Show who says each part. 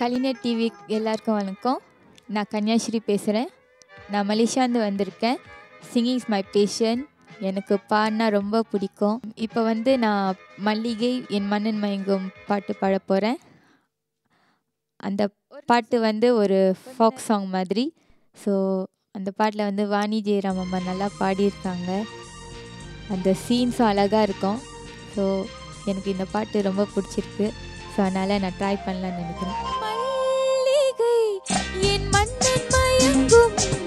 Speaker 1: கலிநெட் TV எல்லாருக்கும் வணக்கம் நான் கன்யாஸ்ரீ பேசுகிறேன் நான் மலேசியாந்து வந்திருக்கேன் சிங்கிங் இஸ் மை பேஷன் எனக்கு பாடினா ரொம்ப பிடிக்கும் இப்போ வந்து நான் மல்லிகை என் மன்னன் மயங்கும் பாட்டு பாட போகிறேன் அந்த பாட்டு வந்து ஒரு ஃபாக் சாங் மாதிரி ஸோ அந்த பாட்டில் வந்து வாணி ஜெயராம் அம்மா நல்லா பாடியிருக்காங்க அந்த சீன்ஸும் அழகாக இருக்கும் ஸோ எனக்கு இந்த பாட்டு ரொம்ப பிடிச்சிருக்கு ஸோ அதனால் நான் ட்ரை பண்ணலான்னு நினைக்கிறேன் மல்லிகை என் மன்னன் மயங்கும்